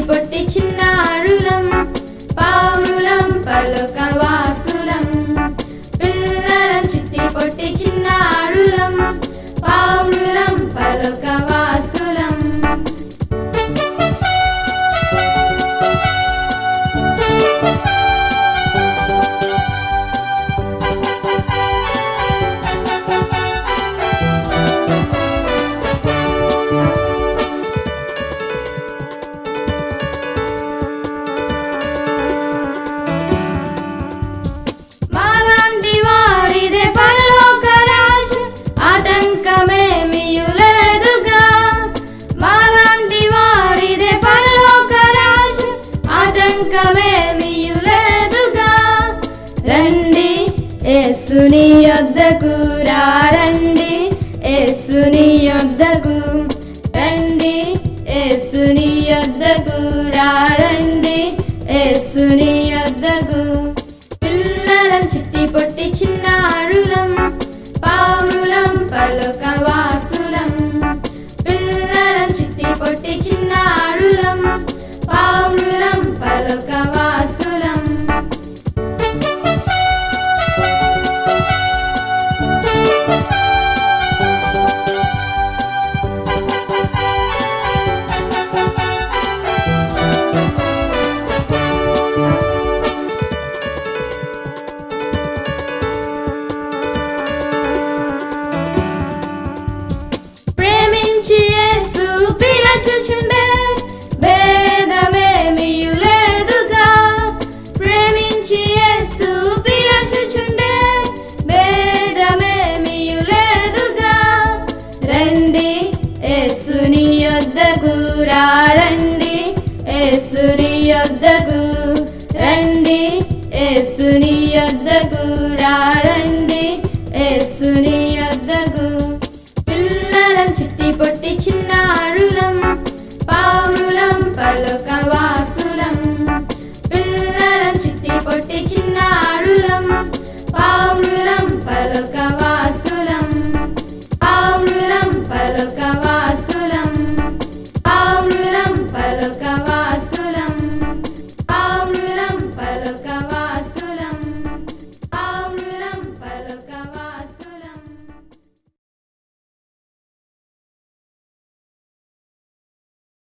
పొట్టి చిన్నారులం పౌరులం పలుక వాసులం పిల్లలం చిట్టి పొట్టి చిన్నారులం పౌరులం పలుక వాసులం మాలాంటి వారిదే పరలోక రాజు ఆటంకమేమియు లేదుగా మాలాంటి వారిదే పరలోక రాజు ఆటంకమేమియు లేదుగా రండి యేసుని యొద్దకు రండి యేసుని యొద్దకు రండి యేసుని యొద్దకు రండి యేసుని యొద్దకు పిల్లలం చుట్టి పొట్టి చిన్నారులం పౌరులం పలుక వాసులం పిల్లలం చుట్టి పొట్టి చిన్నారులం పౌరులం పలుక వాసులం ప్రేమించి యేసు పిలచుచుండే భేదమేమియు లేదుగా ప్రేమించి యేసు పిలచుచుండే భేదమేమియు లేదుగా రండి యేసుని యొద్దకు రండి యేసుని యొద్దకు రండి యేసుని యొద్దకు రండి యేసుని యొద్దకు పిల్లలం చుట్టి పొట్టి చిన్నారులం పౌరులం పలుక